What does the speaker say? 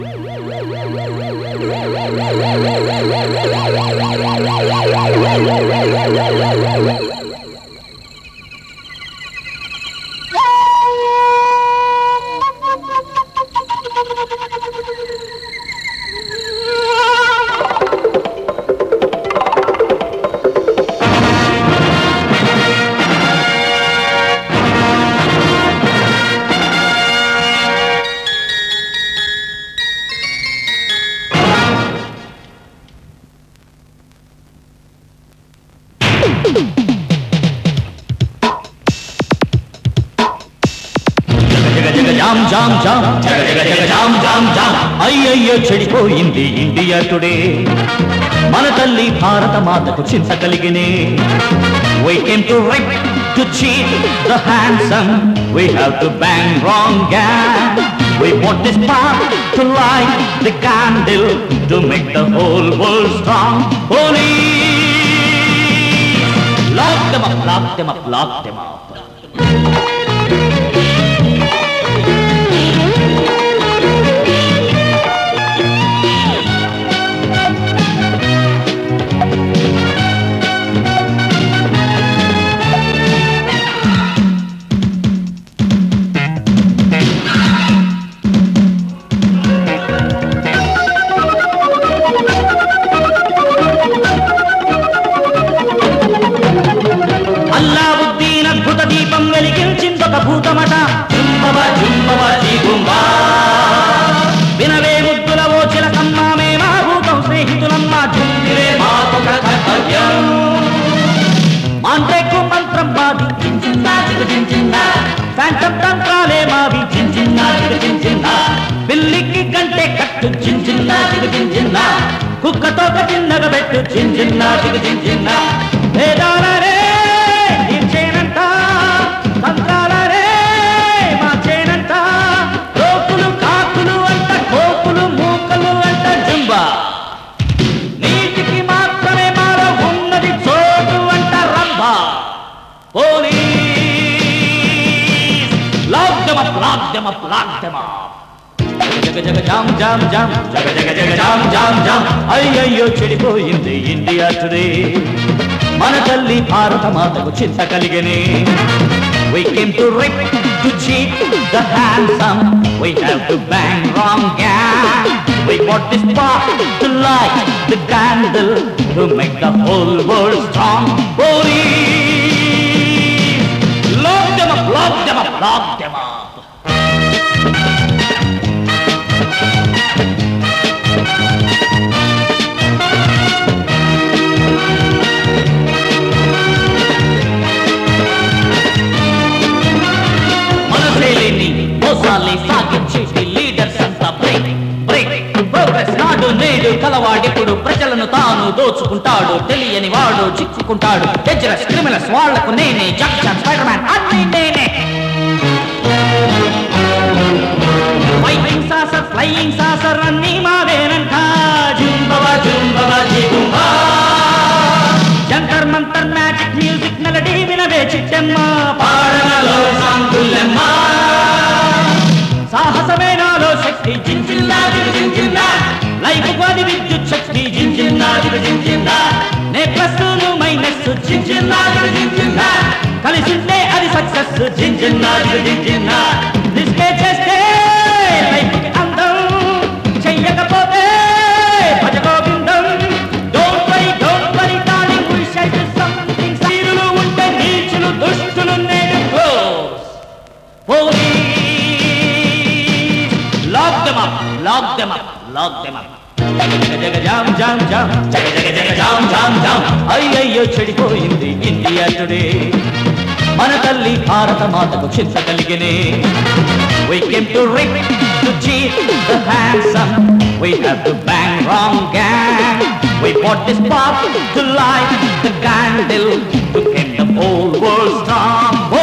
జగ జగ jam jam jam జగ జగ జగ జామ్ జామ్ జామ్ అయ్యయ్యో చెడిపోయింది ఇండియా టుడే మన తల్లి భారత మాతకు చింత కలిగినే We came to rip, to cheat the handsome. We have to bang wrong gang. We want this path to light the candle to make the whole world strong. Police! Lock them up, lock them up, lock them up. Alauddin అద్భుత దీపం వెలిగించిందొక భూతమట జుంబవ జుంబవ జీబుంబా వినవే ముద్దుల ఓ చిలకమ్మ మేమా భూతం స్నేహితులమ్మ జుందిరే మాకొక కర్తవ్యం మాంట్రేకు మంత్రం మాది చించిన్నా చిన్న ఫ్యాంటం తంత్రాలే మావి చించిన్నా చిన్న పిల్లికి కంటే కట్టు చించిన్నా చిన్న కుక్కతో చిన్నగా పెట్టు చించిన్నా చిన్న వేదాలరే తీర్చేనంట తంత్రాలరే మార్చేనంట రోకులు కాకులు అంట కోకులు మూకలు అంట జుంబా నీటికి మాత్రమే మాలో ఉన్నది చోటు అంట Rambha police lock them up lock them up lock them up జగ జగ జామ్ జామ్ జామ్ జగ జగ జగ జామ్ జామ్ జామ్ అయ్యయ్యో చెడిపోయింది ఇండియా టుడే మన తల్లి భారత మాతకు చింత కలిగనే We came to rip, to cheat the handsome. We have to bang wrong gang. We want this spark to light the candle to make the whole world strong. Police! Lock them up, lock them up, lock them up. మనసేలేని మోసాలే సాగించేటి leaders అంతా break break progress నాడు నేడు కలవాడిప్పుడు ప్రజలను తాను దోచుకుంటాడు తెలియని వాడు చిక్కుకుంటాడు డేంజరస్ క్రిమినల్స్ వాళ్లకు నేనే జంక్షన్ స్పైడర్ మ్యాన్ అన్ని నేనే ఫైటింగ్ సాసర్ ఫ్లయింగ్ సాసర్ అన్ని మావేనంట జుంబవ జుంబవ జిగుంబా Jantar Mantar magic music melody వినవే చిట్టమ్మ పాడనలో సాంగులమ్మ సాహసమే నాలో శక్తి జింజిల్లా జింజిల్లా లైఫ్ కోది విద్యుత్ శక్తి జింజిల్లా జింజిల్లా నే ప్లస్ మైనస్ జింజిల్లా జింజిల్లా కలిసిందే అది సక్సెస్ జింజిల్లా జింజిల్లా రిస్కే చేస్తే లైఫ్ అందం చెయ్యకపోతే Bhaja Govindam don't worry don't worry darling we shall do something సీరులు ఉంటే నీచులు దుష్టులు నేడు close police lock them up lock them up lock them up జగ జగ జామ్ జామ్ జామ్ జగ జగ జగ జామ్ జామ్ జామ్ అయ్యయ్యో చెడిపోయింది ఇండియా టుడే మన తల్లి భారత మాతకు చింత కలిగినే We came to rip, to cheat the handsome. We have to bang wrong gang. We bought this spark to light the candle to keep the whole world strong.